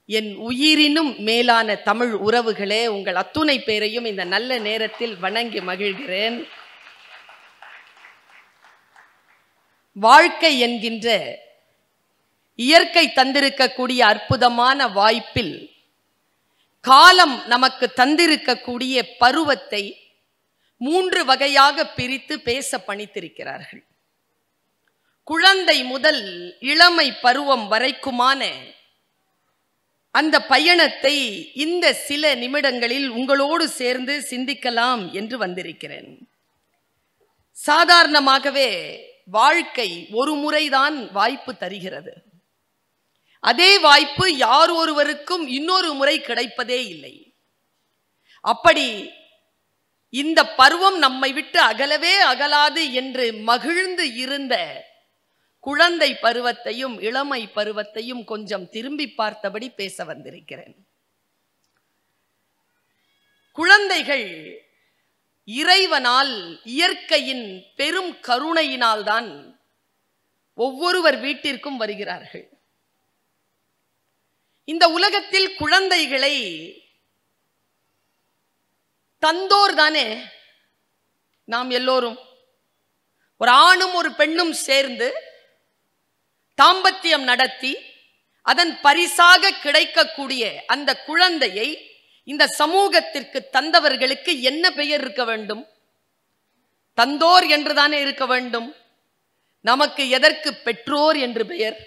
என் உயிரினும் மேலான தமிழ் உறவுகளே உங்கள் அத்துணை பேரையும் இந்த நல்ல நேரத்தில் வணங்கி மகிழ்கிறேன் வாழ்க்கை என்கின்ற இயற்கை தந்திருக்கக்கூடிய அற்புதமான வாய்ப்பில் காலம் நமக்கு தந்திருக்கக்கூடிய பருவத்தை மூன்று வகையாக பிரித்து பேச பணித்திருக்கிறார்கள் குழந்தை முதல் இளமை பருவம் வரைக்குமான அந்த பயணத்தை இந்த சில நிமிடங்களில் உங்களோடு சேர்ந்து சிந்திக்கலாம் என்று வந்திருக்கிறேன் சாதாரணமாகவே வாழ்க்கை ஒரு முறைதான் வாய்ப்பு தருகிறது அதே வாய்ப்பு யார் ஒருவருக்கும் இன்னொரு முறை கிடைப்பதே இல்லை அப்படி இந்த பருவம் நம்மை விட்டு அகலவே அகலாது என்று மகிழ்ந்து இருந்த குழந்தை பருவத்தையும் இளமை பருவத்தையும் கொஞ்சம் திரும்பி பார்த்தபடி பேச வந்திருக்கிறேன் குழந்தைகள் இறைவனால் இயற்கையின் பெரும் கருணையினால்தான் ஒவ்வொருவர் வீட்டிற்கும் வருகிறார்கள் இந்த உலகத்தில் குழந்தைகளை தந்தோர் தானே நாம் எல்லோரும் ஒரு ஆணும் ஒரு பெண்ணும் சேர்ந்து தாம்பத்தியம் நடத்தி அதன் பரிசாக கிடைக்கக்கூடிய அந்த குழந்தையை இந்த சமூகத்திற்கு தந்தவர்களுக்கு என்ன பெயர் இருக்க வேண்டும் தந்தோர் என்றுதானே இருக்க வேண்டும் நமக்கு எதற்கு பெற்றோர் என்று பெயர்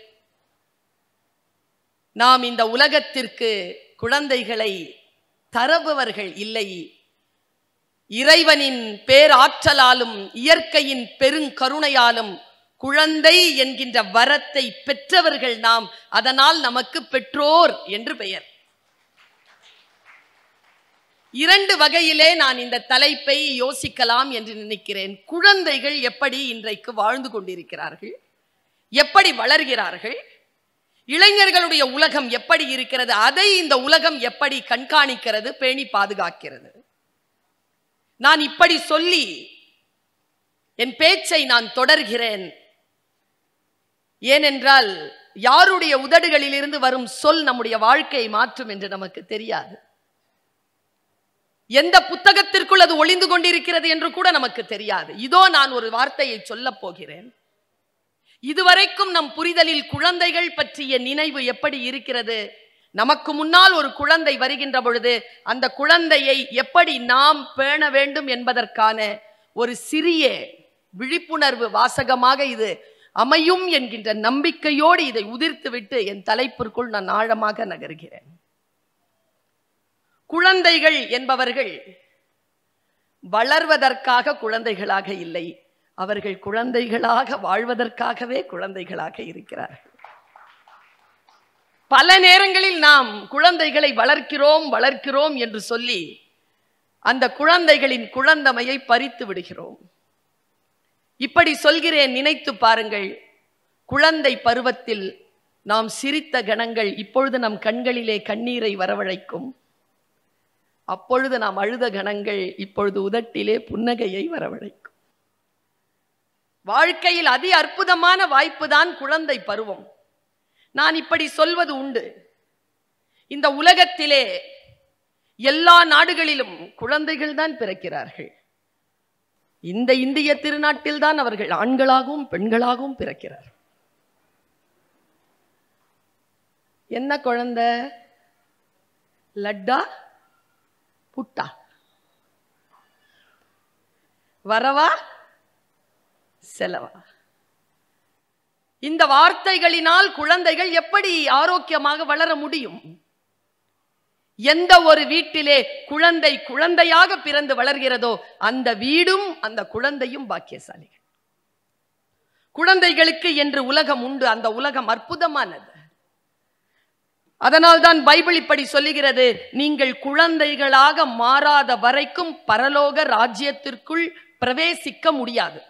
நாம் இந்த உலகத்திற்கு குழந்தைகளை தரபவர்கள் இல்லை இறைவனின் பேராற்றலாலும் இயற்கையின் பெருங்கருணையாலும் குழந்தை என்கின்ற வரத்தை பெற்றவர்கள் நாம் அதனால் நமக்கு பெற்றோர் என்று பெயர் இரண்டு வகையிலே நான் இந்த தலைப்பை யோசிக்கலாம் என்று நினைக்கிறேன் குழந்தைகள் எப்படி இன்றைக்கு வாழ்ந்து கொண்டிருக்கிறார்கள் எப்படி வளர்கிறார்கள் இளைஞர்களுடைய உலகம் எப்படி இருக்கிறது அதை இந்த உலகம் எப்படி கண்காணிக்கிறது பேணி பாதுகாக்கிறது நான் இப்படி சொல்லி என் பேச்சை நான் தொடர்கிறேன் ஏனென்றால் யாருடைய உதடுகளிலிருந்து வரும் சொல் நம்முடைய வாழ்க்கையை மாற்றும் என்று நமக்கு தெரியாது எந்த புத்தகத்திற்குள் அது ஒளிந்து கொண்டிருக்கிறது என்று கூட நமக்கு தெரியாது இதோ நான் ஒரு வார்த்தையை சொல்லப் போகிறேன் இதுவரைக்கும் நம் புரிதலில் குழந்தைகள் பற்றிய நினைவு எப்படி இருக்கிறது நமக்கு முன்னால் ஒரு குழந்தை வருகின்ற பொழுது அந்த குழந்தையை எப்படி நாம் பேண வேண்டும் என்பதற்கான ஒரு சிறிய விழிப்புணர்வு வாசகமாக இது அமையும் என்கின்ற நம்பிக்கையோடு இதை உதிர்த்துவிட்டு என் தலைப்பிற்குள் நான் ஆழமாக நகர்கிறேன் குழந்தைகள் என்பவர்கள் வளர்வதற்காக குழந்தைகளாக இல்லை அவர்கள் குழந்தைகளாக வாழ்வதற்காகவே குழந்தைகளாக இருக்கிறார்கள் பல நேரங்களில் நாம் குழந்தைகளை வளர்க்கிறோம் வளர்க்கிறோம் என்று சொல்லி அந்த குழந்தைகளின் குழந்தமையை பறித்து விடுகிறோம் இப்படி சொல்கிறேன் நினைத்து பாருங்கள் குழந்தை பருவத்தில் நாம் சிரித்த கணங்கள் இப்பொழுது நம் கண்களிலே கண்ணீரை வரவழைக்கும் அப்பொழுது நாம் அழுத கணங்கள் இப்பொழுது உதட்டிலே புன்னகையை வரவழைக்கும் வாழ்க்கையில் அதி அற்புதமான வாய்ப்பு தான் குழந்தை பருவம் நான் இப்படி சொல்வது உண்டு இந்த உலகத்திலே எல்லா நாடுகளிலும் குழந்தைகள் தான் பிறக்கிறார்கள் இந்த இந்திய திருநாட்டில் தான் அவர்கள் ஆண்களாகவும் பெண்களாகவும் பிறக்கிறார் என்ன குழந்தை லட்டா புட்டா வரவா செலவா இந்த வார்த்தைகளினால் குழந்தைகள் எப்படி ஆரோக்கியமாக வளர முடியும் எந்த ஒரு வீட்டிலே குழந்தை குழந்தையாக பிறந்து வளர்கிறதோ அந்த வீடும் அந்த குழந்தையும் பாக்கியசாலிகள் குழந்தைகளுக்கு என்று உலகம் உண்டு அந்த உலகம் அற்புதமானது அதனால்தான் பைபிள் இப்படி சொல்லுகிறது நீங்கள் குழந்தைகளாக மாறாத வரைக்கும் பரலோக ராஜ்யத்திற்குள் பிரவேசிக்க முடியாது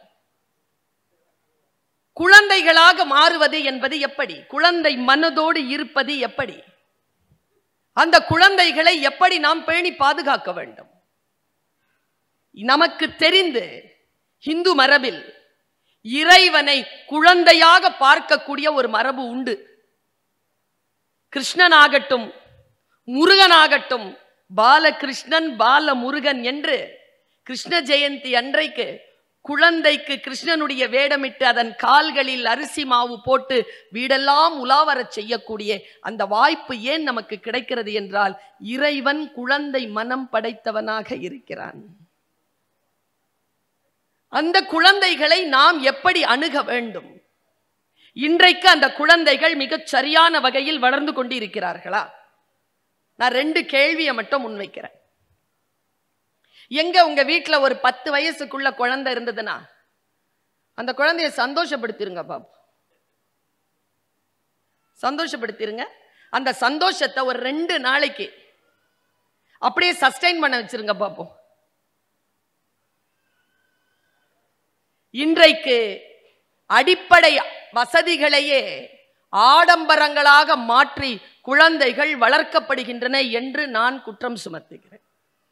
குழந்தைகளாக மாறுவது என்பது எப்படி குழந்தை மனதோடு இருப்பது எப்படி அந்த குழந்தைகளை எப்படி நாம் பேணி பாதுகாக்க வேண்டும் நமக்கு தெரிந்து இந்து மரபில் இறைவனை குழந்தையாக பார்க்கக்கூடிய ஒரு மரபு உண்டு கிருஷ்ணனாகட்டும் முருகனாகட்டும் பாலகிருஷ்ணன் பால முருகன் என்று கிருஷ்ண ஜெயந்தி அன்றைக்கு குழந்தைக்கு கிருஷ்ணனுடைய வேடமிட்டு அதன் கால்களில் அரிசி மாவு போட்டு வீடெல்லாம் உலாவரச் செய்யக்கூடிய அந்த வாய்ப்பு ஏன் நமக்கு கிடைக்கிறது என்றால் இறைவன் குழந்தை மனம் படைத்தவனாக இருக்கிறான் அந்த குழந்தைகளை நாம் எப்படி அணுக வேண்டும் இன்றைக்கு அந்த குழந்தைகள் மிகச் சரியான வகையில் வளர்ந்து கொண்டிருக்கிறார்களா நான் ரெண்டு கேள்வியை மட்டும் முன்வைக்கிறேன் எங்க உங்க வீட்டுல ஒரு பத்து வயசுக்குள்ள குழந்தை இருந்ததுன்னா அந்த குழந்தைய சந்தோஷப்படுத்திருங்க பாபு சந்தோஷப்படுத்திருங்க அந்த சந்தோஷத்தை ஒரு ரெண்டு நாளைக்கு அப்படியே சஸ்டைன் பண்ண வச்சிருங்க பாப்போம் இன்றைக்கு அடிப்படை வசதிகளையே ஆடம்பரங்களாக மாற்றி குழந்தைகள் வளர்க்கப்படுகின்றன என்று நான் குற்றம் சுமத்துகிறேன்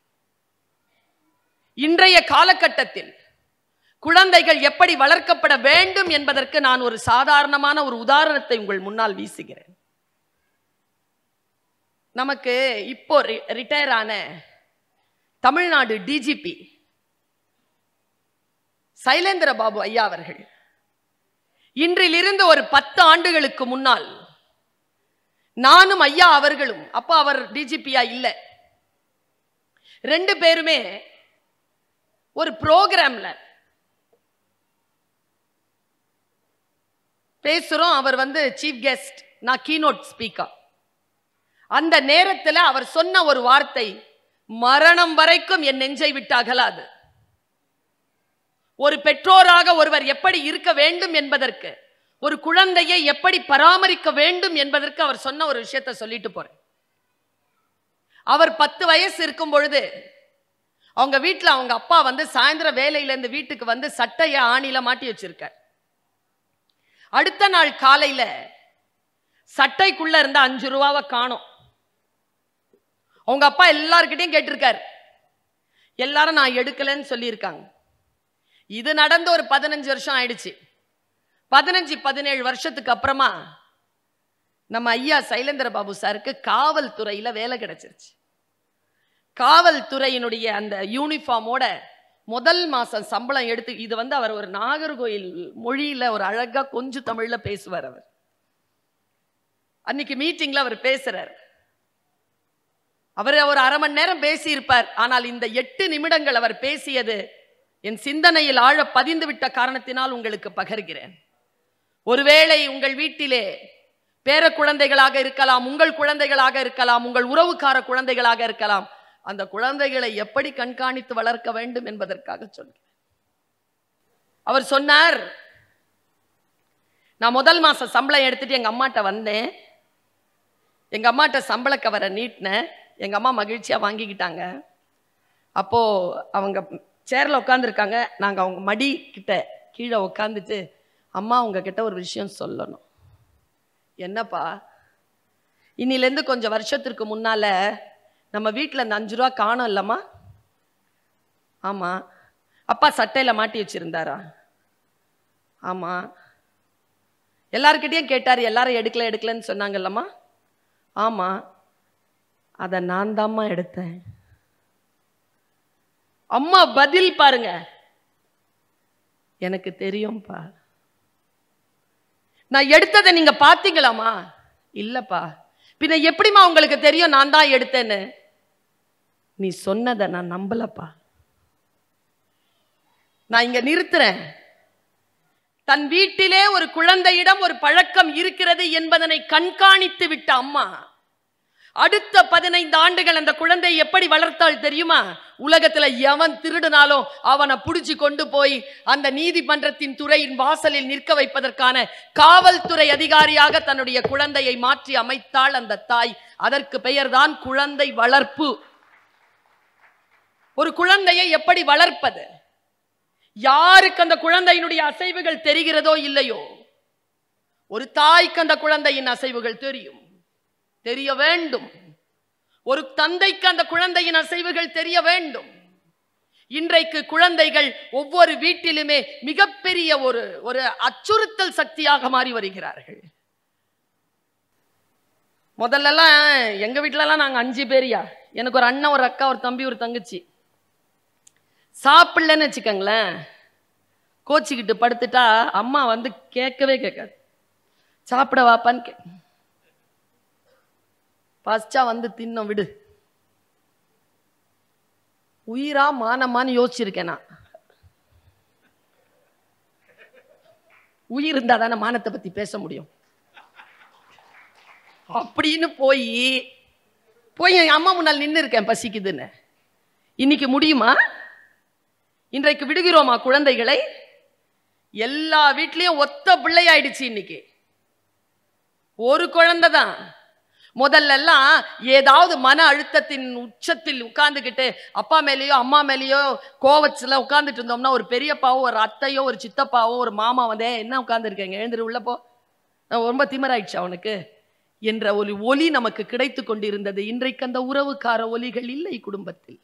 இன்றைய காலகட்டத்தில் குழந்தைகள் எப்படி வளர்க்கப்பட வேண்டும் என்பதற்கு நான் ஒரு சாதாரணமான ஒரு உதாரணத்தை உங்கள் முன்னால் வீசுகிறேன் நமக்கு இப்போ ரிட்டையர் ஆன தமிழ்நாடு டிஜிபி சைலேந்திர பாபு ஐயா அவர்கள் இன்றிலிருந்து ஒரு பத்து ஆண்டுகளுக்கு முன்னால் நானும் ஐயா அவர்களும் அப்போ அவர் டிஜிபியா இல்லை ரெண்டு பேருமே ஒரு ப்ரோக்ராம்ல பேசுறோம் அவர் வந்து சீஃப் கெஸ்ட் நான் கீனோட் ஸ்பீக்கர் அந்த நேரத்தில் அவர் சொன்ன ஒரு வார்த்தை மரணம் வரைக்கும் என் நெஞ்சை விட்டு அகலாது ஒரு பெற்றோராக ஒருவர் எப்படி இருக்க வேண்டும் என்பதற்கு ஒரு குழந்தையை எப்படி பராமரிக்க வேண்டும் என்பதற்கு அவர் சொன்ன ஒரு விஷயத்தை சொல்லிட்டு போறேன் அவர் பத்து வயசு இருக்கும் பொழுது அவங்க வீட்டில் அவங்க அப்பா வந்து சாயந்தரம் வேலையில இருந்து வீட்டுக்கு வந்து சட்டைய ஆணில மாட்டி வச்சிருக்கார் அடுத்த நாள் காலையில சட்டைக்குள்ள இருந்த அஞ்சு ரூபாவை காணோம் அவங்க அப்பா எல்லார்கிட்டையும் கேட்டிருக்காரு எல்லாரும் நான் எடுக்கலைன்னு சொல்லியிருக்காங்க இது நடந்து ஒரு பதினஞ்சு வருஷம் ஆயிடுச்சு பதினஞ்சு பதினேழு வருஷத்துக்கு அப்புறமா நம்ம ஐயா சைலேந்திர பாபு சாருக்கு காவல்துறையில வேலை கிடைச்சிருச்சு காவல்துறையினுடைய அந்த யூனிஃபார்மோட முதல் மாசம் சம்பளம் எடுத்து இது வந்து அவர் ஒரு நாகர்கோயில் மொழியில ஒரு அழகா கொஞ்சம் தமிழ்ல பேசுவார் அவர் அன்னைக்கு மீட்டிங்ல அவர் பேசுறார் அவர் ஒரு அரை மணி நேரம் பேசியிருப்பார் ஆனால் இந்த எட்டு நிமிடங்கள் அவர் பேசியது என் சிந்தனையில் ஆழ பதிந்து விட்ட காரணத்தினால் உங்களுக்கு பகர்கிறேன் ஒருவேளை உங்கள் வீட்டிலே பேர குழந்தைகளாக இருக்கலாம் உங்கள் குழந்தைகளாக இருக்கலாம் உங்கள் உறவுக்கார குழந்தைகளாக இருக்கலாம் அந்த குழந்தைகளை எப்படி கண்காணித்து வளர்க்க வேண்டும் என்பதற்காக சொல்கிறேன் அவர் சொன்னார் நான் முதல் மாசம் சம்பளம் எடுத்துட்டு எங்க அம்மாட்ட வந்தேன் எங்க அம்மாட்ட சம்பள கவரை நீட்டினேன் எங்க அம்மா மகிழ்ச்சியா வாங்கிக்கிட்டாங்க அப்போ அவங்க சேர்ல உட்காந்துருக்காங்க நாங்க அவங்க மடி கிட்ட கீழே உட்காந்துட்டு அம்மா உங்ககிட்ட ஒரு விஷயம் சொல்லணும் என்னப்பா இன்னிலேருந்து கொஞ்சம் வருஷத்திற்கு முன்னால நம்ம வீட்டில் இந்த அஞ்சு ரூபா காணோம் இல்லம்மா ஆமா அப்பா சட்டையில மாட்டி வச்சிருந்தாரா ஆமா எல்லார்கிட்டயும் கேட்டார் எல்லாரும் எடுக்கல எடுக்கலன்னு சொன்னாங்கல்லம்மா ஆமா அதை நான் தாம்மா எடுத்தேன் அம்மா பதில் பாருங்க எனக்கு தெரியும்பா நான் எடுத்ததை நீங்க பாத்தீங்களாமா இல்லப்பா பின்ன எப்படிம்மா உங்களுக்கு தெரியும் நான் தான் எடுத்தேன்னு நீ சொன்னதை நான் நம்பலப்பா நான் இங்க நிறுத்துறேன் தன் வீட்டிலே ஒரு குழந்தையிடம் ஒரு பழக்கம் இருக்கிறது என்பதனை கண்காணித்து விட்ட அம்மா அடுத்த பதினைந்து ஆண்டுகள் அந்த குழந்தை எப்படி வளர்த்தாள் தெரியுமா உலகத்துல எவன் திருடினாலும் அவனை புடிச்சு கொண்டு போய் அந்த நீதிமன்றத்தின் துறையின் வாசலில் நிற்க வைப்பதற்கான காவல்துறை அதிகாரியாக தன்னுடைய குழந்தையை மாற்றி அமைத்தாள் அந்த தாய் அதற்கு பெயர்தான் குழந்தை வளர்ப்பு ஒரு குழந்தையை எப்படி வளர்ப்பது யாருக்கு அந்த குழந்தையினுடைய அசைவுகள் தெரிகிறதோ இல்லையோ ஒரு தாய்க்கு அந்த குழந்தையின் அசைவுகள் தெரியும் தெரிய வேண்டும் ஒரு தந்தைக்கு அந்த குழந்தையின் அசைவுகள் தெரிய வேண்டும் இன்றைக்கு குழந்தைகள் ஒவ்வொரு வீட்டிலுமே மிகப்பெரிய ஒரு ஒரு அச்சுறுத்தல் சக்தியாக மாறி வருகிறார்கள் முதல்லலாம் எங்க வீட்டிலலாம் நாங்க அஞ்சு பேரியா எனக்கு ஒரு அண்ணன் ஒரு அக்கா ஒரு தம்பி ஒரு தங்கச்சி சாப்பிடலன்னு வச்சுக்கோங்களேன் கோச்சிக்கிட்டு படுத்துட்டா அம்மா வந்து கேட்கவே கேட்காது சாப்பிட வாப்பான்னு கே பஸ்டா வந்து தின்னும் விடு உயிரா மானமான்னு யோசிச்சிருக்கேன் நான் உயிர் இருந்தா தானே மானத்தை பத்தி பேச முடியும் அப்படின்னு போய் போய் என் அம்மா முன்னால் நின்று இருக்கேன் பசிக்குதுன்னு இன்னைக்கு முடியுமா இன்றைக்கு விடுகிறோமா குழந்தைகளை எல்லா வீட்லயும் ஒத்த பிள்ளை ஆயிடுச்சு இன்னைக்கு ஒரு குழந்தை தான் முதல்ல எல்லாம் ஏதாவது மன அழுத்தத்தின் உச்சத்தில் உட்கார்ந்துக்கிட்டு அப்பா மேலேயோ அம்மா மேலேயோ கோவத்துல உட்கார்ந்துட்டு இருந்தோம்னா ஒரு பெரியப்பாவோ ஒரு அத்தையோ ஒரு சித்தப்பாவோ ஒரு மாமா வந்தே என்ன உட்கார்ந்துருக்கேங்க எழுந்துரு உள்ள போ நான் ரொம்ப திமிராயிடுச்சு அவனுக்கு என்ற ஒரு ஒலி நமக்கு கிடைத்து கொண்டிருந்தது இன்றைக்கு அந்த உறவுக்கார ஒலிகள் இல்லை குடும்பத்தில்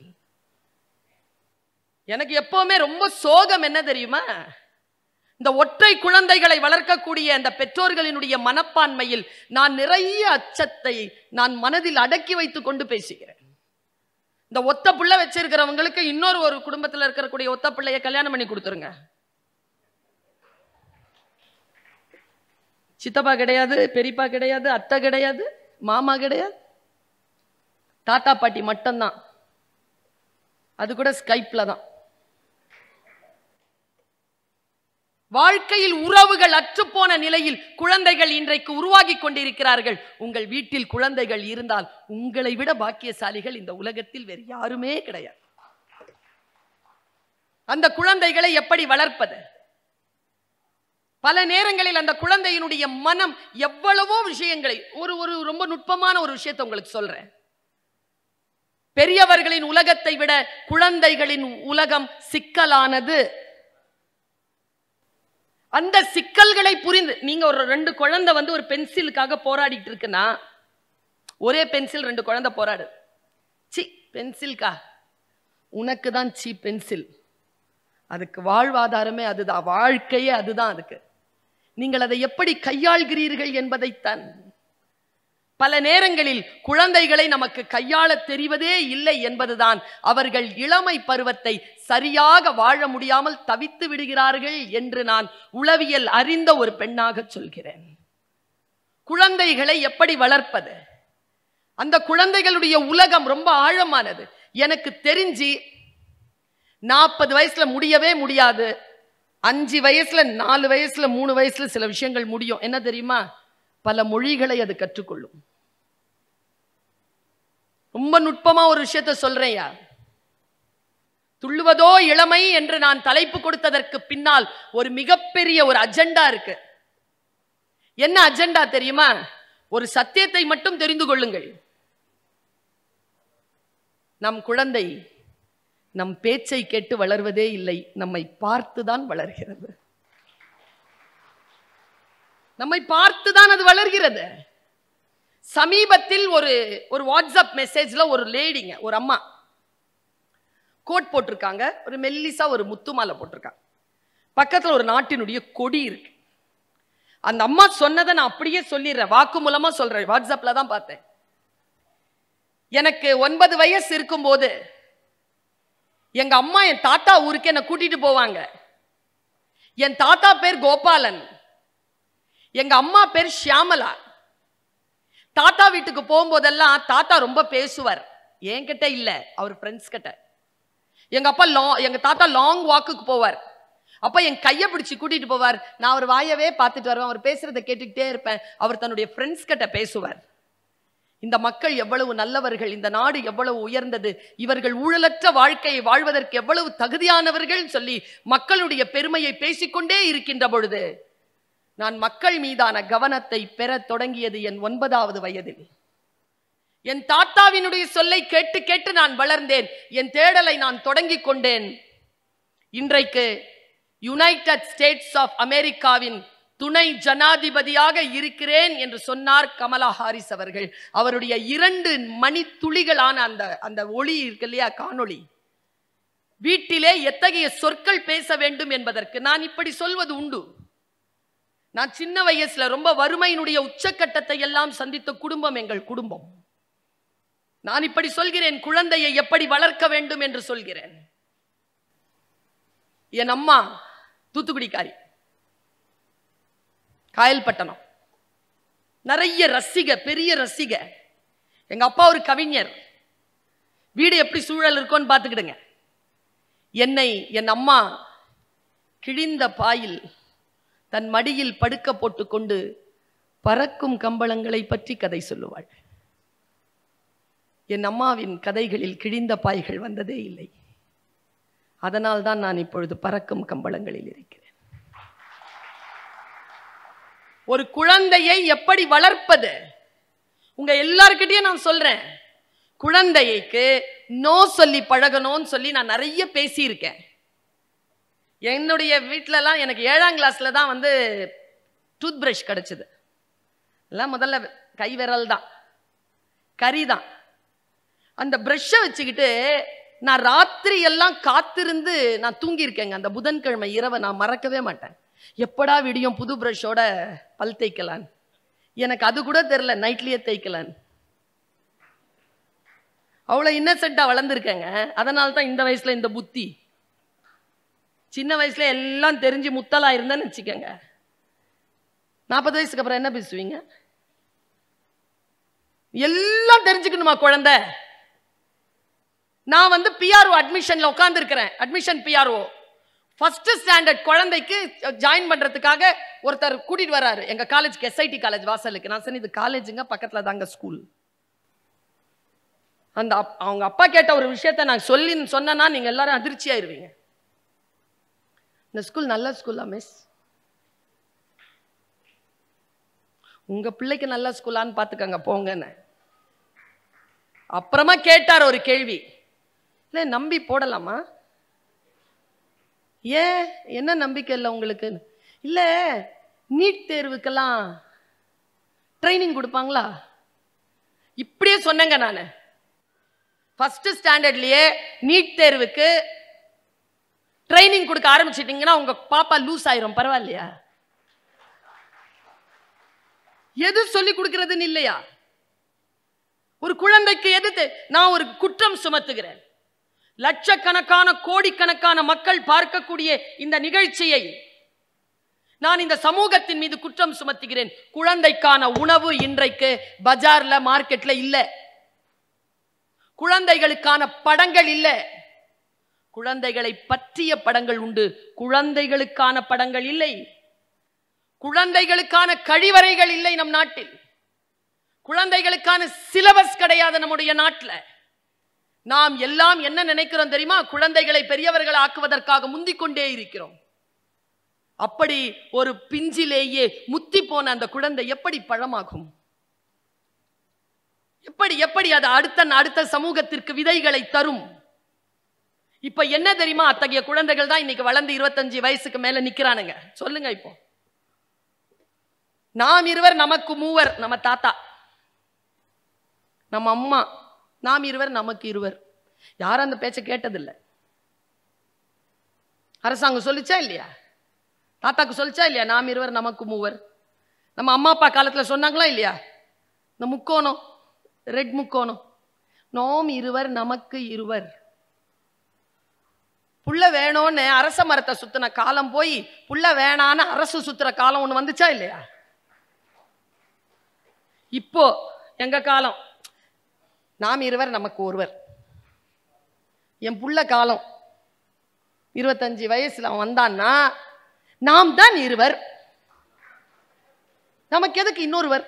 எனக்கு எப்பவுமே ரொம்ப சோகம் என்ன தெரியுமா இந்த ஒற்றை குழந்தைகளை வளர்க்கக்கூடிய அந்த பெற்றோர்களினுடைய மனப்பான்மையில் நான் நிறைய அச்சத்தை நான் மனதில் அடக்கி வைத்துக் கொண்டு பேசுகிறேன் இந்த ஒத்த பிள்ளை வச்சிருக்கிறவங்களுக்கு இன்னொரு ஒரு குடும்பத்தில் இருக்கக்கூடிய ஒத்த பிள்ளைய கல்யாணம் பண்ணி கொடுத்துருங்க சித்தப்பா கிடையாது பெரியப்பா கிடையாது அத்தை கிடையாது மாமா கிடையாது தாத்தா பாட்டி மட்டும்தான் அது கூட ஸ்கைப்ல தான் வாழ்க்கையில் உறவுகள் அற்றுப்போன நிலையில் குழந்தைகள் இன்றைக்கு உருவாகி கொண்டிருக்கிறார்கள் உங்கள் வீட்டில் குழந்தைகள் இருந்தால் உங்களை விட பாக்கியசாலிகள் இந்த உலகத்தில் வேறு யாருமே கிடையாது அந்த குழந்தைகளை எப்படி வளர்ப்பது பல நேரங்களில் அந்த குழந்தையினுடைய மனம் எவ்வளவோ விஷயங்களை ஒரு ஒரு ரொம்ப நுட்பமான ஒரு விஷயத்தை உங்களுக்கு சொல்றேன் பெரியவர்களின் உலகத்தை விட குழந்தைகளின் உலகம் சிக்கலானது அந்த சிக்கல்களை புரிந்து நீங்க ஒரு ரெண்டு குழந்தை வந்து ஒரு பென்சிலுக்காக போராடிட்டு இருக்குன்னா ஒரே பென்சில் ரெண்டு குழந்தை போராடு சி பென்சில்கா உனக்கு தான் சி பென்சில் அதுக்கு வாழ்வாதாரமே அதுதான் வாழ்க்கையே அதுதான் அதுக்கு நீங்கள் அதை எப்படி கையாள்கிறீர்கள் என்பதைத்தான் பல நேரங்களில் குழந்தைகளை நமக்கு கையாள தெரிவதே இல்லை என்பதுதான் அவர்கள் இளமை பருவத்தை சரியாக வாழ முடியாமல் தவித்து விடுகிறார்கள் என்று நான் உளவியல் அறிந்த ஒரு பெண்ணாக சொல்கிறேன் குழந்தைகளை எப்படி வளர்ப்பது அந்த குழந்தைகளுடைய உலகம் ரொம்ப ஆழமானது எனக்கு தெரிஞ்சு நாற்பது வயசுல முடியவே முடியாது அஞ்சு வயசுல நாலு வயசுல மூணு வயசுல சில விஷயங்கள் முடியும் என்ன தெரியுமா பல மொழிகளை அது கற்றுக்கொள்ளும் ரொம்ப நுட்பமா ஒரு விஷயத்த சொல்றேன்யா துள்ளுவதோ இளமை என்று நான் தலைப்பு கொடுத்ததற்கு பின்னால் ஒரு மிகப்பெரிய ஒரு அஜெண்டா இருக்கு என்ன அஜெண்டா தெரியுமா ஒரு சத்தியத்தை மட்டும் தெரிந்து கொள்ளுங்கள் நம் குழந்தை நம் பேச்சை கேட்டு வளர்வதே இல்லை நம்மை பார்த்துதான் வளர்கிறது நம்மை பார்த்துதான் அது வளர்கிறது சமீபத்தில் ஒரு ஒரு வாட்ஸ்அப் மெசேஜ்ல ஒரு லேடிங்க ஒரு அம்மா கோட் போட்டிருக்காங்க ஒரு மெல்லிசா ஒரு முத்து மாலை போட்டிருக்காங்க பக்கத்துல ஒரு நாட்டினுடைய கொடி இருக்கு அந்த அம்மா சொன்னதை நான் அப்படியே சொல்லிடுறேன் வாக்கு மூலமா சொல்றேன் வாட்ஸ்அப்ல தான் பார்த்தேன் எனக்கு ஒன்பது வயசு இருக்கும்போது எங்க அம்மா என் தாத்தா ஊருக்கு என்னை கூட்டிட்டு போவாங்க என் தாத்தா பேர் கோபாலன் எங்க அம்மா பேர் ஷியாமலா தாத்தா வீட்டுக்கு போகும்போதெல்லாம் தாத்தா ரொம்ப பேசுவார் என்கிட்ட இல்ல அவர் ஃப்ரெண்ட்ஸ் கிட்ட எங்க அப்பா லாங் எங்க தாத்தா லாங் வாக்குக்கு போவார் அப்ப என் கையை பிடிச்சு கூட்டிட்டு போவார் நான் அவர் வாயவே பார்த்துட்டு வருவேன் அவர் பேசுறதை கேட்டுக்கிட்டே இருப்பேன் அவர் தன்னுடைய ஃப்ரெண்ட்ஸ் கிட்ட பேசுவார் இந்த மக்கள் எவ்வளவு நல்லவர்கள் இந்த நாடு எவ்வளவு உயர்ந்தது இவர்கள் ஊழலற்ற வாழ்க்கையை வாழ்வதற்கு எவ்வளவு தகுதியானவர்கள் சொல்லி மக்களுடைய பெருமையை பேசிக்கொண்டே இருக்கின்ற பொழுது நான் மக்கள் மீதான கவனத்தை பெறத் தொடங்கியது என் ஒன்பதாவது வயதில் என் தாத்தாவினுடைய சொல்லை கேட்டு கேட்டு நான் வளர்ந்தேன் என் தேடலை நான் தொடங்கிக் கொண்டேன் இன்றைக்கு யுனைடெட் ஸ்டேட்ஸ் ஆஃப் அமெரிக்காவின் துணை ஜனாதிபதியாக இருக்கிறேன் என்று சொன்னார் கமலா ஹாரிஸ் அவர்கள் அவருடைய இரண்டு மணித்துளிகளான அந்த அந்த ஒளி இருக்கு இல்லையா காணொளி வீட்டிலே எத்தகைய சொற்கள் பேச வேண்டும் என்பதற்கு நான் இப்படி சொல்வது உண்டு நான் சின்ன வயசுல ரொம்ப வறுமையினுடைய உச்சக்கட்டத்தை எல்லாம் சந்தித்த குடும்பம் எங்கள் குடும்பம் நான் இப்படி சொல்கிறேன் குழந்தையை எப்படி வளர்க்க வேண்டும் என்று சொல்கிறேன் என் அம்மா தூத்துக்குடிக்காரி காயல்பட்டணம் நிறைய ரசிக பெரிய ரசிக எங்க அப்பா ஒரு கவிஞர் வீடு எப்படி சூழல் இருக்கும்னு பார்த்துக்கிடுங்க என்னை என் அம்மா கிழிந்த பாயில் தன் மடியில் படுக்க போட்டுக்கொண்டு பறக்கும் கம்பளங்களை பற்றி கதை சொல்லுவாள் என் அம்மாவின் கதைகளில் கிழிந்த பாய்கள் வந்ததே இல்லை அதனால் தான் நான் இப்பொழுது பறக்கும் கம்பளங்களில் இருக்கிறேன் ஒரு குழந்தையை எப்படி வளர்ப்பது உங்க எல்லார்கிட்டயும் நான் சொல்றேன் குழந்தைக்கு நோ சொல்லி பழகணும்னு சொல்லி நான் நிறைய பேசியிருக்கேன் என்னுடைய வீட்டிலலாம் எனக்கு ஏழாம் கிளாஸ்ல தான் வந்து டூத் பிரஷ் கிடைச்சது எல்லாம் முதல்ல கை விரல் தான் கறி தான் அந்த ப்ரஷ்ஷை வச்சுக்கிட்டு நான் ராத்திரி எல்லாம் காத்திருந்து நான் தூங்கியிருக்கேங்க அந்த புதன்கிழமை இரவை நான் மறக்கவே மாட்டேன் எப்படா விடியும் புது ப்ரஷ்ஷோட பல் தேய்க்கலான்னு எனக்கு அது கூட தெரில நைட்லயே தேய்க்கலான்னு அவ்வளோ இன்னசென்ட்டாக வளர்ந்துருக்கேங்க அதனால தான் இந்த வயசுல இந்த புத்தி சின்ன வயசுல எல்லாம் தெரிஞ்சு முத்தலா இருந்தேன்னு வச்சுக்கோங்க நாற்பது வயசுக்கு அப்புறம் என்ன பேசுவீங்க எல்லாம் தெரிஞ்சுக்கணுமா குழந்தை நான் வந்து பிஆர்ஓ அட்மிஷன்ல உட்கார்ந்து இருக்கிறேன் அட்மிஷன் பிஆர்ஓ ஃபர்ஸ்ட் ஸ்டாண்டர்ட் குழந்தைக்கு ஜாயின் பண்றதுக்காக ஒருத்தர் கூட்டிட்டு வராரு எங்க காலேஜ்க்கு எஸ்ஐடி காலேஜ் வாசலுக்கு நான் சொன்னேன் இது காலேஜுங்க பக்கத்துல தாங்க ஸ்கூல் அந்த அப்- அவங்க அப்பா கேட்ட ஒரு விஷயத்த நான் சொல்லி சொன்னேன்னா நீங்க எல்லாரும் அதிர்ச்சி ஆயிருவீங்க இந்த ஸ்கூல் நல்ல ஸ்கூலா மிஸ் உங்க பிள்ளைக்கு நல்ல ஸ்கூலான்னு பாத்துக்கங்க போங்கன்னு அப்புறமா கேட்டார் ஒரு கேள்வி இல்லை நம்பி போடலாமா ஏன் என்ன நம்பிக்கை இல்லை உங்களுக்கு இல்ல நீட் தேர்வுக்கெல்லாம் ட்ரைனிங் கொடுப்பாங்களா இப்படியே சொன்னேங்க நான் ஃபர்ஸ்ட் ஸ்டாண்டர்ட்லயே நீட் தேர்வுக்கு ட்ரைனிங் கொடுக்க ஆரம்பிச்சிட்டீங்கன்னா உங்க பாப்பா லூஸ் ஆயிரும் பரவாயில்லையா எது சொல்லி கொடுக்கறதுன்னு இல்லையா ஒரு குழந்தைக்கு எது தெ- நான் ஒரு குற்றம் சுமத்துகிறேன் லட்சக்கணக்கான கோடிக்கணக்கான மக்கள் பார்க்கக்கூடிய இந்த நிகழ்ச்சியை நான் இந்த சமூகத்தின் மீது குற்றம் சுமத்துகிறேன் குழந்தைக்கான உணவு இன்றைக்கு பஜார்ல மார்க்கெட்ல இல்ல குழந்தைகளுக்கான படங்கள் இல்ல குழந்தைகளை பற்றிய படங்கள் உண்டு குழந்தைகளுக்கான படங்கள் இல்லை குழந்தைகளுக்கான கழிவறைகள் இல்லை நம் நாட்டில் குழந்தைகளுக்கான சிலபஸ் கிடையாது நம்முடைய நாட்டில் நாம் எல்லாம் என்ன நினைக்கிறோம் தெரியுமா குழந்தைகளை பெரியவர்கள் ஆக்குவதற்காக முந்திக் கொண்டே இருக்கிறோம் அப்படி ஒரு பிஞ்சிலேயே முத்தி போன அந்த குழந்தை எப்படி பழமாகும் எப்படி எப்படி அது அடுத்த அடுத்த சமூகத்திற்கு விதைகளை தரும் இப்ப என்ன தெரியுமா அத்தகைய குழந்தைகள் தான் இன்னைக்கு வளர்ந்து இருபத்தஞ்சு வயசுக்கு மேல நிக்கிறானுங்க சொல்லுங்க இப்போ நாம் இருவர் நமக்கு மூவர் நம்ம தாத்தா நம்ம அம்மா நாம் இருவர் நமக்கு இருவர் யாரும் அந்த பேச்சை கேட்டதில்லை அரசாங்கம் சொல்லிச்சா இல்லையா தாத்தாக்கு சொல்லிச்சா இல்லையா நாம் இருவர் நமக்கு மூவர் நம்ம அம்மா அப்பா காலத்துல சொன்னாங்களா இல்லையா இந்த முக்கோணம் ரெட் முக்கோணம் நோம் இருவர் நமக்கு இருவர் புள்ள வேணும்னு அரச மரத்தை சுத்தின காலம் போய் புள்ள வேணான்னு அரசு சுத்துற காலம் ஒண்ணு வந்துச்சா இல்லையா இப்போ எங்க காலம் நாம் இருவர் நமக்கு ஒருவர் என் புள்ள காலம் இருபத்தஞ்சு வயசுல அவன் வந்தான்னா நாம் தான் இருவர் நமக்கு எதுக்கு இன்னொருவர்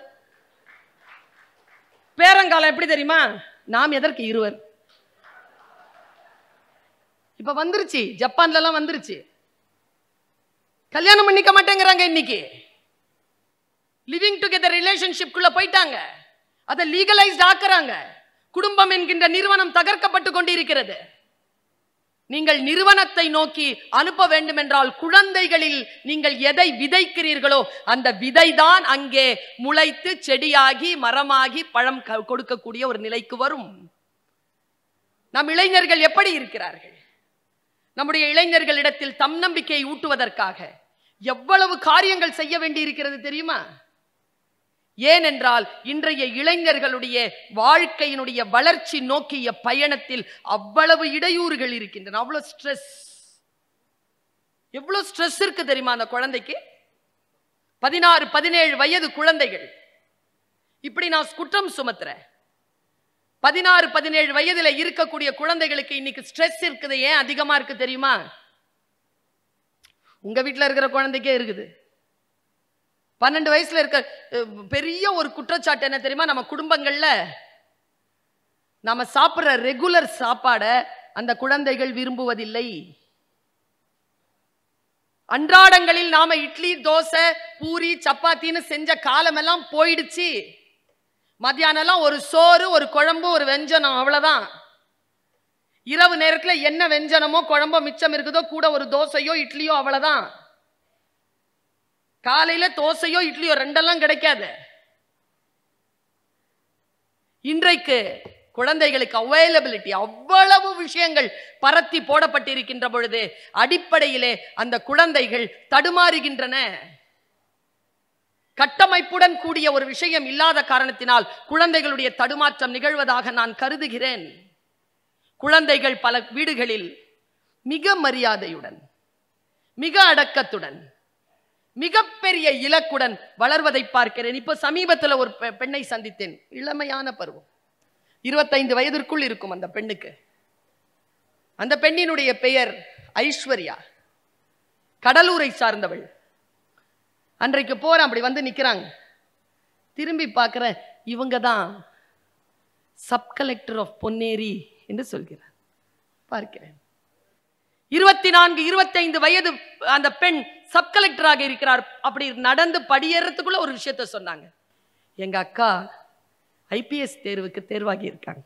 பேரங்காலம் எப்படி தெரியுமா நாம் எதற்கு இருவர் இப்ப வந்துருச்சு ஜப்பான்ல எல்லாம் வந்துருச்சு கல்யாணம் பண்ணிக்க மாட்டேங்கிறாங்க இன்னைக்கு லிவிங் டுகெதர் ரிலேஷன்ஷிப்குள்ள போயிட்டாங்க அதை லீகலைஸ்ட் ஆக்குறாங்க குடும்பம் என்கின்ற நிறுவனம் தகர்க்கப்பட்டு கொண்டிருக்கிறது நீங்கள் நிறுவனத்தை நோக்கி அனுப்ப வேண்டும் என்றால் குழந்தைகளில் நீங்கள் எதை விதைக்கிறீர்களோ அந்த விதைதான் அங்கே முளைத்து செடியாகி மரமாகி பழம் க- கொடுக்கக்கூடிய ஒரு நிலைக்கு வரும் நம் இளைஞர்கள் எப்படி இருக்கிறார்கள் நம்முடைய இளைஞர்களிடத்தில் தம் நம்பிக்கையை ஊட்டுவதற்காக எவ்வளவு காரியங்கள் செய்ய வேண்டி இருக்கிறது தெரியுமா ஏனென்றால் இன்றைய இளைஞர்களுடைய வாழ்க்கையினுடைய வளர்ச்சி நோக்கிய பயணத்தில் அவ்வளவு இடையூறுகள் இருக்கின்றன அவ்வளவு ஸ்ட்ரெஸ் எவ்வளவு ஸ்ட்ரெஸ் இருக்கு தெரியுமா அந்த குழந்தைக்கு பதினாறு பதினேழு வயது குழந்தைகள் இப்படி நான் குற்றம் சுமத்துறேன் பதினாறு பதினேழு வயதுல இருக்கக்கூடிய குழந்தைகளுக்கு இன்னைக்கு ஸ்ட்ரெஸ் இருக்குது ஏன் அதிகமா இருக்கு தெரியுமா உங்க வீட்டுல இருக்கிற குழந்தைக்கே இருக்குது பன்னெண்டு வயசுல இருக்க அஹ், பெரிய ஒரு குற்றச்சாட்டு என்ன தெரியுமா நம்ம குடும்பங்கள்ல நாம சாப்பிடுற ரெகுலர் சாப்பாடை அந்த குழந்தைகள் விரும்புவதில்லை அன்றாடங்களில் நாம இட்லி தோசை பூரி சப்பாத்தின்னு செஞ்ச காலமெல்லாம் போயிடுச்சு மத்தியானம்லாம் ஒரு சோறு ஒரு குழம்பு ஒரு வெஞ்சனம் அவ்வளவுதான் இரவு நேரத்துல என்ன வெஞ்சனமோ குழம்போ மிச்சம் இருக்குதோ கூட ஒரு தோசையோ இட்லியோ அவ்வளவுதான் காலையில தோசையோ இட்லியோ ரெண்டெல்லாம் கிடைக்காது இன்றைக்கு குழந்தைகளுக்கு அவைலபிலிட்டி அவ்வளவு விஷயங்கள் பரத்தி போடப்பட்டிருக்கின்ற பொழுது அடிப்படையிலே அந்த குழந்தைகள் தடுமாறுகின்றன கட்டமைப்புடன் கூடிய ஒரு விஷயம் இல்லாத காரணத்தினால் குழந்தைகளுடைய தடுமாற்றம் நிகழ்வதாக நான் கருதுகிறேன் குழந்தைகள் பல வீடுகளில் மிக மரியாதையுடன் மிக அடக்கத்துடன் மிகப்பெரிய இலக்குடன் வளர்வதை பார்க்கிறேன் இப்ப சமீபத்துல ஒரு பெ- பெண்ணை சந்தித்தேன் இளமையான பருவம் இருபத்தைந்து வயதிற்குள் இருக்கும் அந்த பெண்ணுக்கு அந்த பெண்ணினுடைய பெயர் ஐஸ்வர்யா கடலூரை சார்ந்தவள் அன்றைக்கு போறேன் அப்படி வந்து நிக்கிறாங்க திரும்பி பார்க்கிறேன் இவங்க தான் சப் கலெக்டர் ஆஃப் பொன்னேரி என்று சொல்கிறார் பார்க்கிறேன் இருபத்தி நான்கு இருபத்தைந்து வயது அந்த பெண் சப் கலெக்டராக இருக்கிறார் அப்படி நடந்து படியேறதுக்குள்ள ஒரு விஷயத்த சொன்னாங்க எங்க அக்கா ஐபிஎஸ் தேர்வுக்கு தேர்வாகி இருக்காங்க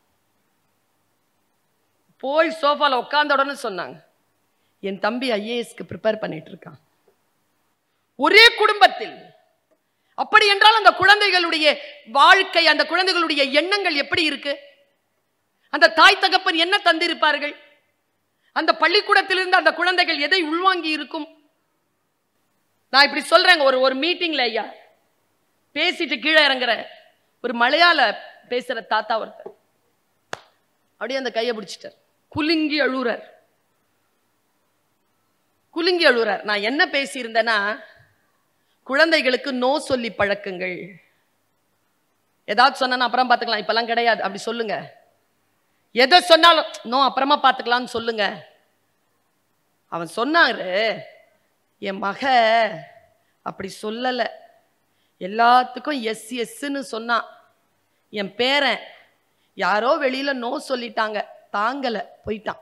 போய் சோஃபால உட்கார்ந்த உடனே சொன்னாங்க என் தம்பி ஐஏஎஸ்க்கு ப்ரிப்பேர் பண்ணிட்டு இருக்கான் ஒரே குடும்பத்தில் அப்படி என்றால் அந்த குழந்தைகளுடைய வாழ்க்கை அந்த குழந்தைகளுடைய எண்ணங்கள் எப்படி இருக்கு அந்த தாய் தகப்பன் என்ன தந்திருப்பார்கள் அந்த பள்ளிக்கூடத்திலிருந்து அந்த குழந்தைகள் எதை உள்வாங்கி இருக்கும் நான் இப்படி சொல்றேங்க ஒரு ஒரு மீட்டிங்ல ஐயா பேசிட்டு கீழே இறங்குற ஒரு மலையாள பேசுற தாத்தா ஒருத்தர் அப்படியே அந்த கையை பிடிச்சிட்டார் குலுங்கி அழுறார் குலுங்கி அழுறார் நான் என்ன பேசியிருந்தேன்னா குழந்தைகளுக்கு நோ சொல்லி பழக்குங்கள் ஏதாவது சொன்னா அப்புறம் பார்த்துக்கலாம் இப்பெல்லாம் கிடையாது அப்படி சொல்லுங்க எதை சொன்னாலும் நோ அப்புறமா பார்த்துக்கலாம்னு சொல்லுங்க அவன் சொன்னாரு என் மக அப்படி சொல்லலை எல்லாத்துக்கும் எஸ் எஸ்ன்னு சொன்னான் என் பேரன் யாரோ வெளியில நோ சொல்லிட்டாங்க தாங்கல போயிட்டான்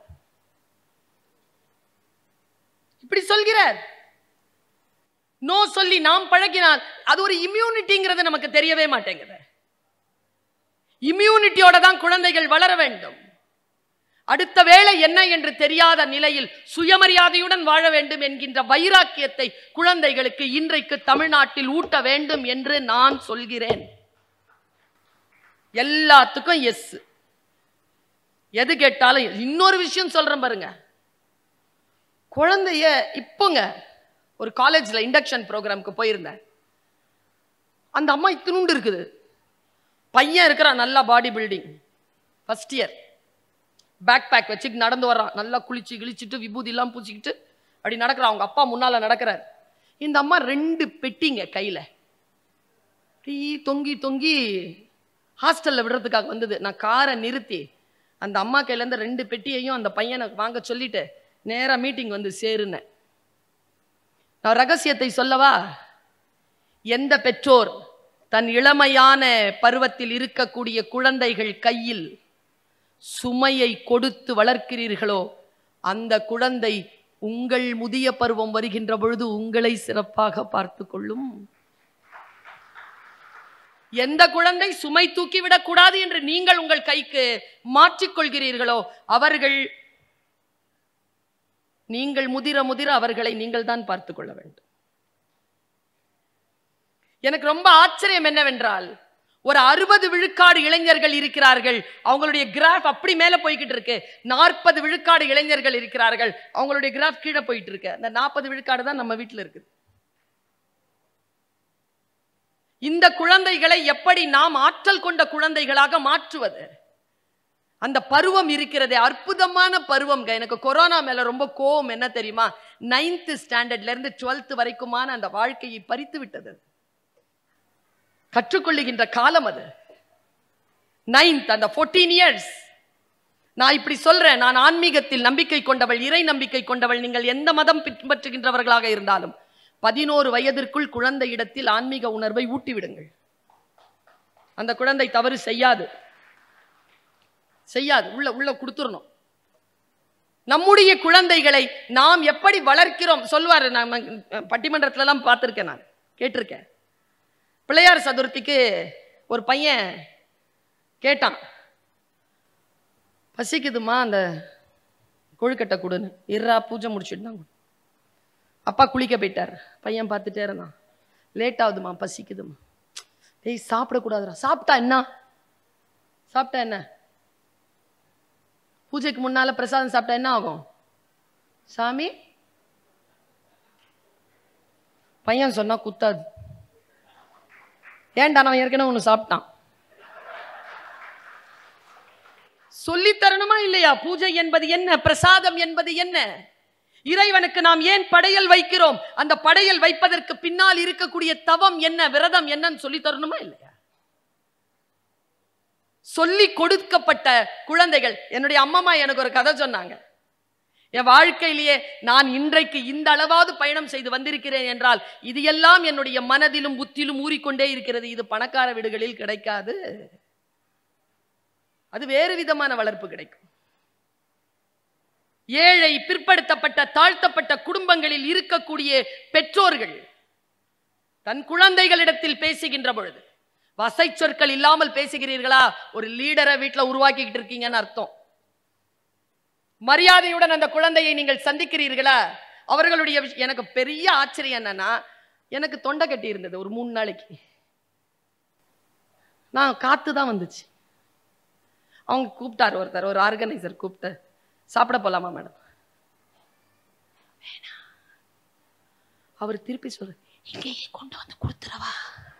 இப்படி சொல்கிறார் நோ சொல்லி நாம் பழகினால் அது ஒரு இம்யூனிட்டிங்கிறது நமக்கு தெரியவே மாட்டேங்குது இம்யூனிட்டியோட தான் குழந்தைகள் வளர வேண்டும் அடுத்த வேளை என்ன என்று தெரியாத நிலையில் சுயமரியாதையுடன் வாழ வேண்டும் என்கின்ற வைராக்கியத்தை குழந்தைகளுக்கு இன்றைக்கு தமிழ்நாட்டில் ஊட்ட வேண்டும் என்று நான் சொல்கிறேன் எல்லாத்துக்கும் எஸ் எது கேட்டாலும் yes. இன்னொரு விஷயம் சொல்றேன் பாருங்க குழந்தைய இப்போங்க ஒரு காலேஜ்ல இண்டக்ஷன் ப்ரோக்ராம்க்கு போயிருந்தேன் அந்த அம்மா இத்தினுண்டு இருக்குது பையன் இருக்கிறான் நல்லா body building first year bag bag வச்சுட்டு நடந்து வர்றான் நல்லா குளிச்சு கிழிச்சிட்டு விபூதி எல்லாம் பூச்சிக்கிட்டு அப்படி நடக்கிறான் அவங்க அப்பா முன்னால நடக்கிறார் இந்த அம்மா ரெண்டு பெட்டிங்க கையில அப்படி தொங்கி தொங்கி ஹாஸ்டல்ல விடுறதுக்காக வந்தது நான் காரை நிறுத்தி அந்த அம்மா கையில இருந்து ரெண்டு பெட்டியையும் அந்த பையனை வாங்க சொல்லிட்டு நேரா மீட்டிங் வந்து சேருனேன் நான் ரகசியத்தை சொல்லவா எந்த பெற்றோர் தன் இளமையான பருவத்தில் இருக்கக்கூடிய குழந்தைகள் கையில் சுமையை கொடுத்து வளர்க்கிறீர்களோ அந்த குழந்தை உங்கள் முதிய பருவம் வருகின்ற பொழுது உங்களை சிறப்பாக பார்த்து கொள்ளும் எந்த குழந்தை சுமை தூக்கிவிடக் கூடாது என்று நீங்கள் உங்கள் கைக்கு மாற்றிக்கொள்கிறீர்களோ அவர்கள் நீங்கள் முதிர முதிர அவர்களை நீங்கள் தான் பார்த்துக் கொள்ள வேண்டும் எனக்கு ரொம்ப ஆச்சரியம் என்னவென்றால் ஒரு அறுபது விழுக்காடு இளைஞர்கள் இருக்கிறார்கள் அவங்களுடைய கிராஃப் அப்படி மேல போய்கிட்டு இருக்கு நாற்பது விழுக்காடு இளைஞர்கள் இருக்கிறார்கள் அவங்களுடைய கிராஃப் கீழே போயிட்டு இருக்கு அந்த நாற்பது விழுக்காடு தான் நம்ம வீட்டில் இருக்குது இந்த குழந்தைகளை எப்படி நாம் ஆற்றல் கொண்ட குழந்தைகளாக மாற்றுவது அந்த பருவம் இருக்கிறதே அற்புதமான பருவம் எனக்கு கொரோனா மேல ரொம்ப கோவம் என்ன தெரியுமா நைன்த் ஸ்டாண்டர்ட்ல இருந்து டுவெல்த் வரைக்குமான அந்த வாழ்க்கையை பறித்து விட்டது கற்றுக்கொள்ளுகின்ற காலம் அது நைன்த் அந்த ஃபோர்டீன் இயர்ஸ் நான் இப்படி சொல்றேன் நான் ஆன்மீகத்தில் நம்பிக்கை கொண்டவள் இறை நம்பிக்கை கொண்டவள் நீங்கள் எந்த மதம் பின்பற்றுகின்றவர்களாக இருந்தாலும் பதினோரு வயதிற்குள் குழந்தை இடத்தில் ஆன்மீக உணர்வை ஊட்டி விடுங்கள் அந்த குழந்தை தவறு செய்யாது செய்யாது உள்ள உள்ள கொடுத்துடணும் நம்முடைய குழந்தைகளை நாம் எப்படி வளர்க்கிறோம் சொல்வாரு நம்ம பட்டிமன்றத்துல எல்லாம் பார்த்திருக்கேன் நான் கேட்டிருக்கேன் பிள்ளையார் சதுர்த்திக்கு ஒரு பையன் கேட்டான் பசிக்குதுமா அந்த கொழுக்கட்டை கொடுன்னு இருறா பூஜை முடிச்சுட்டு தான் கொடு. அப்பா குளிக்க போயிட்டார் பையன் பார்த்துட்டே இருந்தான் லேட் ஆகுதுமா பசிக்குதுமா ஏய் சாப்பிடக்கூடாதுடா சாப்பிட்டா என்ன சாப்பிட்டா என்ன பூஜைக்கு முன்னால பிரசாதம் சாப்பிட்டா என்ன ஆகும் சாமி பையன் சொன்னா குத்தாது ஏன்டா நான் ஏற்கனவே ஒன்று சாப்பிட்டான் சொல்லித் தரணுமா இல்லையா பூஜை என்பது என்ன பிரசாதம் என்பது என்ன இறைவனுக்கு நாம் ஏன் படையல் வைக்கிறோம் அந்த படையல் வைப்பதற்கு பின்னால் இருக்கக்கூடிய தவம் என்ன விரதம் என்னன்னு சொல்லி தரணுமா இல்லையா சொல்லி கொடுக்கப்பட்ட குழந்தைகள் என்னுடைய அம்மா எனக்கு ஒரு கதை சொன்னாங்க என் வாழ்க்கையிலேயே நான் இன்றைக்கு இந்த அளவாவது பயணம் செய்து வந்திருக்கிறேன் என்றால் இது எல்லாம் என்னுடைய மனதிலும் புத்திலும் ஊறிக்கொண்டே இருக்கிறது இது பணக்கார வீடுகளில் கிடைக்காது அது வேறு விதமான வளர்ப்பு கிடைக்கும் ஏழை பிற்படுத்தப்பட்ட தாழ்த்தப்பட்ட குடும்பங்களில் இருக்கக்கூடிய பெற்றோர்கள் தன் குழந்தைகளிடத்தில் பேசுகின்ற பொழுது வசை சொற்கள் இல்லாமல் பேசுகிறீர்களா ஒரு லீடரை வீட்டில் உருவாக்கிக்கிட்டு இருக்கீங்கன்னு அர்த்தம் மரியாதையுடன் அந்த குழந்தையை நீங்கள் சந்திக்கிறீர்களா அவர்களுடைய விஷ- எனக்கு பெரிய ஆச்சரியம் என்னன்னா எனக்கு தொண்டை கட்டி இருந்தது ஒரு மூணு நாளைக்கு நான் காத்து தான் வந்துச்சு அவங்க கூப்பிட்டார் ஒருத்தர் ஒரு ஆர்கனைசர் கூப்பிட்டு சாப்பிட போலாமா மேடம் அவர் திருப்பி சொல்லு இங்கேயே கொண்டு வந்து கொடுத்துறவா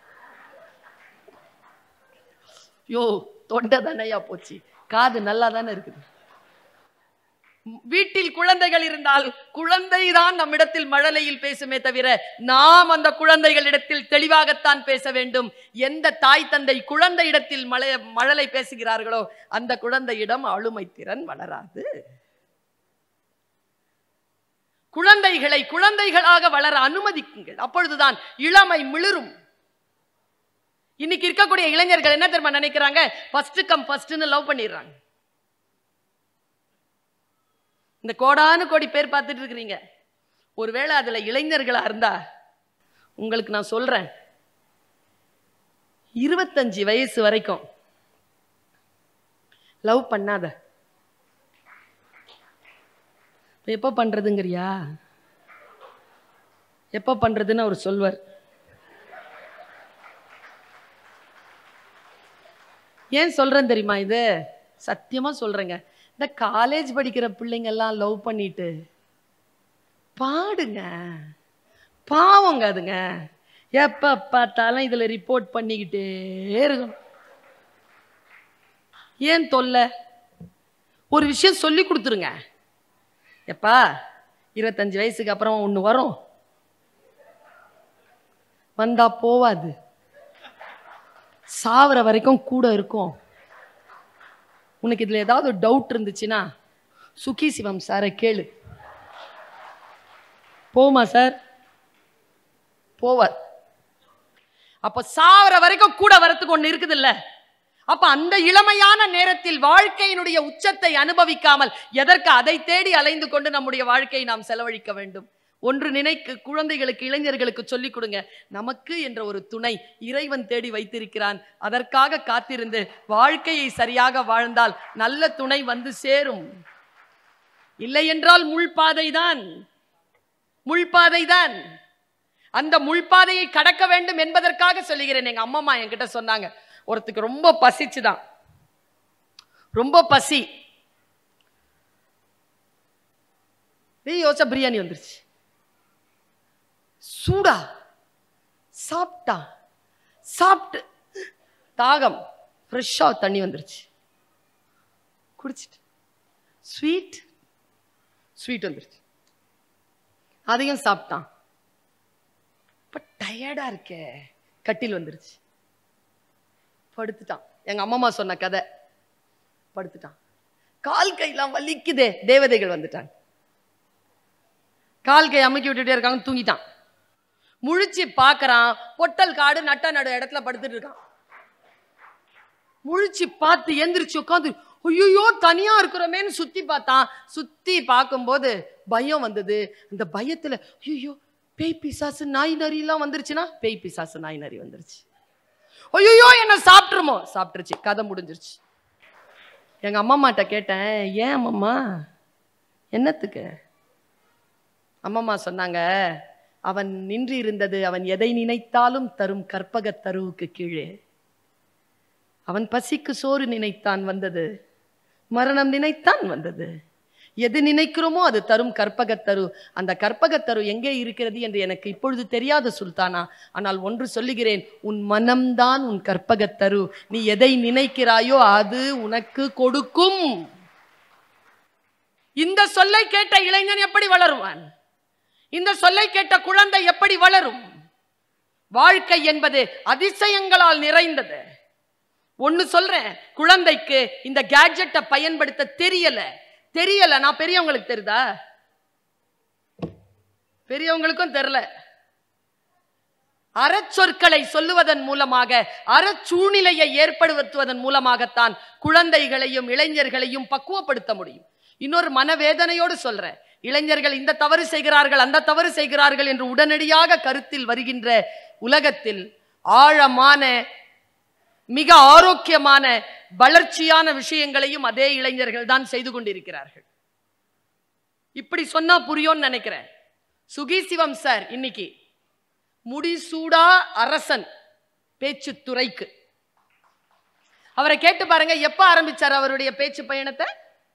யோ தொண்டை தானையா போச்சு காது நல்லா தானே இருக்குது வீட்டில் குழந்தைகள் இருந்தால் குழந்தைதான் நம்மிடத்தில் மழலையில் பேசுமே தவிர நாம் அந்த குழந்தைகளிடத்தில் தெளிவாகத்தான் பேச வேண்டும் எந்த தாய் தந்தை குழந்தையிடத்தில் மழை மழலை பேசுகிறார்களோ அந்த குழந்தையிடம் ஆளுமை திறன் வளராது குழந்தைகளை குழந்தைகளாக வளர அனுமதிக்குங்கள் அப்பொழுதுதான் இளமை மிளிரும் இன்னைக்கு இருக்கக்கூடிய இளைஞர்கள் என்ன தெரியுமா நினைக்கிறாங்க ஃபர்ஸ்ட் கம் ஃபர்ஸ்ட்னு லவ் பண்ணிடுறாங்க இந்த கோடானு கோடி பேர் பார்த்துட்டு இருக்கிறீங்க ஒருவேளை அதுல இளைஞர்களா இருந்தா உங்களுக்கு நான் சொல்றேன் இருபத்தஞ்சு வயசு வரைக்கும் லவ் பண்ணாத இப்ப எப்போ பண்றதுங்கிறியா எப்போ பண்றதுன்னு அவர் சொல்வார் ஏன் சொல்றேன் தெரியுமா இது சத்தியமா சொல்றேங்க இந்த காலேஜ் படிக்கிற பிள்ளைங்க எல்லாம் லவ் பண்ணிட்டு பாடுங்க பாவங்க அதுங்க எப்ப பார்த்தாலும் இதுல ரிப்போர்ட் பண்ணிக்கிட்டே இருக்கணும் ஏன் தொல்லை ஒரு விஷயம் சொல்லி கொடுத்துருங்க எப்பா இருபத்தஞ்சு வயசுக்கு அப்புறம் ஒன்று வரும் வந்தா போவாது சாவர வரைக்கும் கூட இருக்கும் உனக்கு இதுல ஏதாவது டவுட் இருந்துச்சுன்னா சுகி சிவம் சாரை கேளு போமா சார் போவார் அப்ப சாவர வரைக்கும் கூட வரத்துக்கு ஒண்ணு இருக்குது இல்ல அப்ப அந்த இளமையான நேரத்தில் வாழ்க்கையினுடைய உச்சத்தை அனுபவிக்காமல் எதற்கு அதை தேடி அலைந்து கொண்டு நம்முடைய வாழ்க்கையை நாம் செலவழிக்க வேண்டும் ஒன்று நினைக்கு குழந்தைகளுக்கு இளைஞர்களுக்கு சொல்லிக் கொடுங்க நமக்கு என்ற ஒரு துணை இறைவன் தேடி வைத்திருக்கிறான் அதற்காக காத்திருந்து வாழ்க்கையை சரியாக வாழ்ந்தால் நல்ல துணை வந்து சேரும் இல்லை என்றால் முள்பாதைதான் முள்பாதைதான் அந்த முள்பாதையை கடக்க வேண்டும் என்பதற்காக சொல்லுகிறேன் எங்க அம்மா என்கிட்ட சொன்னாங்க ஒருத்துக்கு ரொம்ப பசிச்சுதான் ரொம்ப பசி நீ யோசிச்சா பிரியாணி வந்துருச்சு சூடா சாப்பிட்டா சாப்பிட்டு தாகம் ஃப்ரெஷ்ஷா தண்ணி வந்துருச்சு குடிச்சிட்டு ஸ்வீட் ஸ்வீட் வந்துருச்சு அதையும் சாப்பிட்டான் இப்ப டயர்டா இருக்கே கட்டில் வந்துருச்சு படுத்துட்டான் எங்க அம்மா சொன்ன கதை படுத்துட்டான் கால் கையெல்லாம் வலிக்குதே தேவதைகள் வந்துட்டாங்க கால் கை அமுக்கி விட்டுட்டே இருக்காங்க தூங்கிட்டான் முழிச்சு பார்க்கறான் பொட்டல் காடு நட்ட நடு இடத்துல படுத்துட்டு இருக்கான் முழிச்சு பார்த்து எந்திரிச்சு உட்காந்து ஐயோ தனியா இருக்கிறோமேன்னு சுத்தி பார்த்தான் சுத்தி பார்க்கும்போது பயம் வந்தது அந்த பயத்துல ஐயோ பேய் பிசாசு நாய் நரி எல்லாம் வந்துருச்சுன்னா பேய் பிசாசு நாய் நரி வந்துருச்சு ஐயோ என்ன சாப்பிட்டுருமோ சாப்பிட்டுருச்சு கதை முடிஞ்சிருச்சு எங்க அம்மா அம்மாட்ட கேட்டேன் ஏன் அம்மம்மா என்னத்துக்கு அம்மம்மா சொன்னாங்க அவன் நின்று இருந்தது அவன் எதை நினைத்தாலும் தரும் கற்பகத் தருவுக்கு கீழே அவன் பசிக்கு சோறு நினைத்தான் வந்தது மரணம் நினைத்தான் வந்தது எது நினைக்கிறோமோ அது தரும் கற்பகத்தரு அந்த கற்பகத்தரு எங்கே இருக்கிறது என்று எனக்கு இப்பொழுது தெரியாது சுல்தானா ஆனால் ஒன்று சொல்லுகிறேன் உன் மனம்தான் உன் கற்பகத்தரு நீ எதை நினைக்கிறாயோ அது உனக்கு கொடுக்கும் இந்த சொல்லை கேட்ட இளைஞன் எப்படி வளருவான் இந்த சொல்லை கேட்ட குழந்தை எப்படி வளரும் வாழ்க்கை என்பது அதிசயங்களால் நிறைந்தது ஒன்னு சொல்றேன் குழந்தைக்கு இந்த கேட்ஜெட்டை பயன்படுத்த தெரியல தெரியல நான் பெரியவங்களுக்கு தெரியுதா பெரியவங்களுக்கும் தெரியல அறச்சொற்களை சொல்லுவதன் மூலமாக அறச்சூழ்நிலையை ஏற்படுத்துவதன் மூலமாகத்தான் குழந்தைகளையும் இளைஞர்களையும் பக்குவப்படுத்த முடியும் இன்னொரு மனவேதனையோடு சொல்றேன் இளைஞர்கள் இந்த தவறு செய்கிறார்கள் அந்த தவறு செய்கிறார்கள் என்று உடனடியாக கருத்தில் வருகின்ற உலகத்தில் ஆழமான மிக ஆரோக்கியமான வளர்ச்சியான விஷயங்களையும் அதே இளைஞர்கள் தான் செய்து கொண்டிருக்கிறார்கள் இப்படி சொன்னா புரியும்னு நினைக்கிறேன் சுகி சிவம் சார் இன்னைக்கு முடிசூடா அரசன் பேச்சு துறைக்கு அவரை கேட்டு பாருங்க எப்ப ஆரம்பிச்சார் அவருடைய பேச்சு பயணத்தை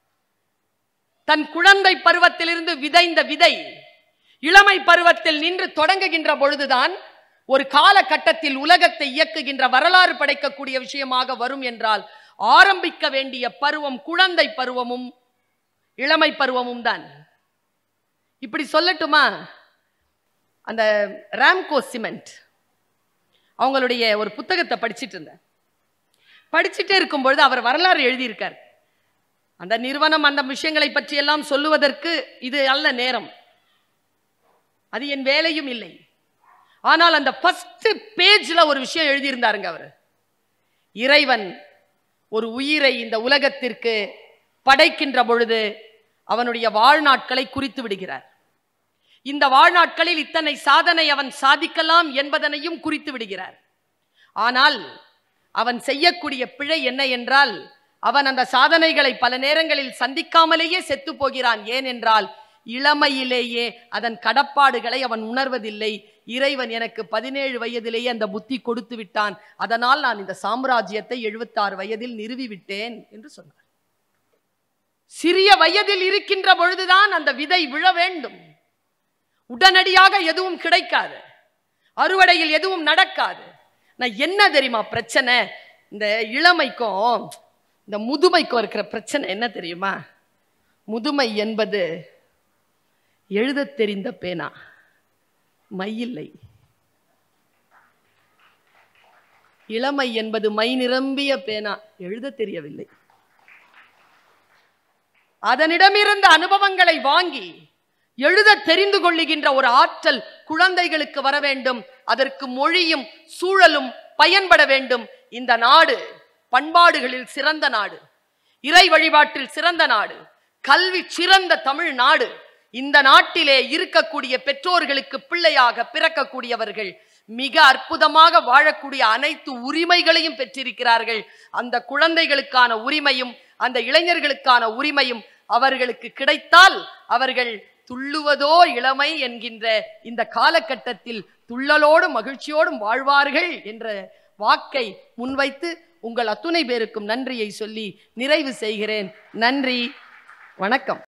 தன் குழந்தை பருவத்திலிருந்து விதைந்த விதை இளமை பருவத்தில் நின்று தொடங்குகின்ற பொழுதுதான் ஒரு காலகட்டத்தில் உலகத்தை இயக்குகின்ற வரலாறு படைக்கக்கூடிய விஷயமாக வரும் என்றால் ஆரம்பிக்க வேண்டிய பருவம் குழந்தை பருவமும் இளமை பருவமும் தான் இப்படி சொல்லட்டுமா அந்த ராம்கோ சிமெண்ட் அவங்களுடைய ஒரு புத்தகத்தை படிச்சிட்டு இருந்தேன் படிச்சுட்டே இருக்கும்பொழுது அவர் வரலாறு எழுதியிருக்கார் அந்த நிறுவனம் அந்த விஷயங்களை பற்றி எல்லாம் சொல்லுவதற்கு இது அல்ல நேரம் அது என் வேலையும் இல்லை ஆனால் அந்த ஃபர்ஸ்ட் பேஜ்ல ஒரு விஷயம் எழுதியிருந்தாருங்க அவர் இறைவன் ஒரு உயிரை இந்த உலகத்திற்கு படைக்கின்ற பொழுது அவனுடைய வாழ்நாட்களை குறித்து விடுகிறார் இந்த வாழ்நாட்களில் இத்தனை சாதனை அவன் சாதிக்கலாம் என்பதனையும் குறித்து விடுகிறார் ஆனால் அவன் செய்யக்கூடிய பிழை என்ன என்றால் அவன் அந்த சாதனைகளை பல நேரங்களில் சந்திக்காமலேயே செத்து போகிறான் ஏனென்றால் இளமையிலேயே அதன் கடப்பாடுகளை அவன் உணர்வதில்லை இறைவன் எனக்கு பதினேழு வயதிலேயே அந்த புத்தி கொடுத்து விட்டான் அதனால் நான் இந்த சாம்ராஜ்யத்தை எழுபத்தாறு வயதில் நிறுவி விட்டேன் என்று சொன்னார் சிறிய வயதில் இருக்கின்ற பொழுதுதான் அந்த விதை விழ வேண்டும் உடனடியாக எதுவும் கிடைக்காது அறுவடையில் எதுவும் நடக்காது நான் என்ன தெரியுமா பிரச்சனை இந்த இளமைக்கும் இந்த முதுமைக்கும் இருக்கிற பிரச்சனை என்ன தெரியுமா முதுமை என்பது எழுதத் தெரிந்த பேனா மை இளமை என்பது மை நிரம்பிய பேனா எழுத தெரியவில்லை அதனிடமிருந்த அனுபவங்களை வாங்கி எழுத தெரிந்து கொள்ளுகின்ற ஒரு ஆற்றல் குழந்தைகளுக்கு வர வேண்டும் அதற்கு மொழியும் சூழலும் பயன்பட வேண்டும் இந்த நாடு பண்பாடுகளில் சிறந்த நாடு இறை வழிபாட்டில் சிறந்த நாடு கல்வி சிறந்த தமிழ் நாடு இந்த நாட்டிலே இருக்கக்கூடிய பெற்றோர்களுக்கு பிள்ளையாக பிறக்கக்கூடியவர்கள் மிக அற்புதமாக வாழக்கூடிய அனைத்து உரிமைகளையும் பெற்றிருக்கிறார்கள் அந்த குழந்தைகளுக்கான உரிமையும் அந்த இளைஞர்களுக்கான உரிமையும் அவர்களுக்கு கிடைத்தால் அவர்கள் துள்ளுவதோ இளமை என்கின்ற இந்த காலகட்டத்தில் துள்ளலோடும் மகிழ்ச்சியோடும் வாழ்வார்கள் என்ற வாக்கை முன்வைத்து உங்கள் அத்துணை பேருக்கும் நன்றியை சொல்லி நிறைவு செய்கிறேன் நன்றி வணக்கம்